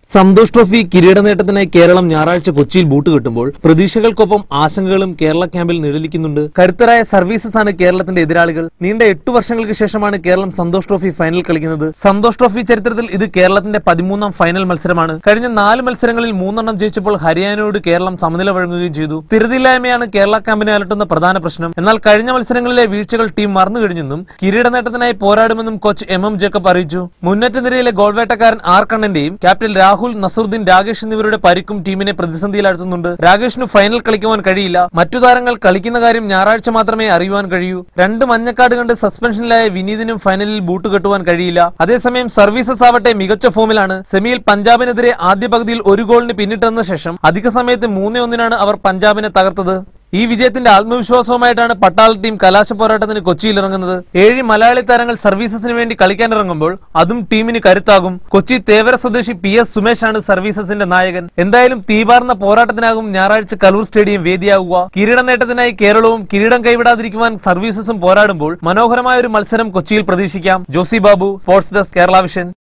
Santhosh trophy കിരീട നേട്ടത്തിനായി കേരളം ഞായറാഴ്ച കൊച്ചിയിൽ ബൂട്ട് കിട്ടുമ്പോൾ പ്രതീക്ഷകൾക്കൊപ്പം ആശങ്കകളും കേരള ക്യാമ്പിൽ നിഴലിക്കുന്നുണ്ട് കരുത്തരായ സർവീസസ് ആണ് കേരളത്തിന്റെ എതിരാളികൾ നീണ്ട എട്ടു വർഷങ്ങൾക്ക് ശേഷമാണ് കേരളം സന്തോഷ് ട്രോഫി ഫൈനൽ കളിക്കുന്നത് സന്തോഷ് ട്രോഫി ചരിത്രത്തിൽ ഇത് കേരളത്തിന്റെ പതിമൂന്നാം ഫൈനൽ മത്സരമാണ് കഴിഞ്ഞ നാല് മത്സരങ്ങളിൽ മൂന്നെണ്ണം ജയിച്ചപ്പോൾ ഹരിയാനയോട് കേരളം സമനില വഴങ്ങുകയും ചെയ്തു സ്ഥിരതയില്ലായ്മയാണ് കേരള ക്യാമ്പിനെ അലട്ടുന്ന പ്രധാന പ്രശ്നം എന്നാൽ കഴിഞ്ഞ മത്സരങ്ങളിലെ വീഴ്ചകൾ ടീം മറന്നു കഴിഞ്ഞെന്നും കിരീട നേട്ടത്തിനായി പോരാടുമെന്നും കോച്ച് എം എം ജേക്കബ് അറിയിച്ചു മുന്നേറ്റ നിരയിലെ ഗോൾവേട്ടക്കാരൻ ആർ കണ്ണന്റെയും ക്യാപ്റ്റൻ രാഹുൽ നസറുദ്ദീൻ രാകേഷ് എന്നിവരുടെ പരിക്കും ടീമിനെ പ്രതിസന്ധിയിലാഴ്ത്തുന്നുണ്ട് രാകേഷിന് ഫൈനൽ കളിക്കുവാൻ കഴിയില്ല മറ്റു താരങ്ങൾ കളിക്കുന്ന കാര്യം ഞായറാഴ്ച മാത്രമേ അറിയുവാൻ കഴിയൂ രണ്ട് മഞ്ഞക്കാട് കണ്ട് സസ്പെൻഷനിലായ വിനീതിനും ഫൈനലിൽ ബൂട്ട് കെട്ടുവാൻ കഴിയില്ല അതേസമയം സർവീസസ് ആവട്ടെ മികച്ച ഫോമിലാണ് സെമിയിൽ പഞ്ചാബിനെതിരെ ആദ്യ പകുതിയിൽ ഒരു ഗോളിന് പിന്നിട്ടെന്ന ശേഷം അധിക സമയത്ത് മൂന്നേ ഒന്നിനാണ് അവർ പഞ്ചാബിനെ തകർത്തത് ഈ വിജയത്തിന്റെ ആത്മവിശ്വാസവുമായിട്ടാണ് പട്ടാൾ ടീം കലാശ പോരാട്ടത്തിന് കൊച്ചിയിൽ ഇറങ്ങുന്നത് ഏഴ് മലയാളി താരങ്ങൾ സർവീസസിന് വേണ്ടി കളിക്കാൻ ഇറങ്ങുമ്പോൾ അതും ടീമിന് കരുത്താകും കൊച്ചി തേവര സ്വദേശി പി എസ് സുമേഷാണ് സർവീസസിന്റെ നായകൻ എന്തായാലും തീപാർന്ന പോരാട്ടത്തിനാകും ഞായറാഴ്ച കലൂർ സ്റ്റേഡിയം വേദിയാകുക കിരീട നേട്ടത്തിനായി കേരളവും കിരീടം കൈവിടാതിരിക്കുവാൻ സർവീസസും പോരാടുമ്പോൾ മനോഹരമായ ഒരു മത്സരം കൊച്ചിയിൽ പ്രതീക്ഷിക്കാം Josy Babu sports desk Kerala vision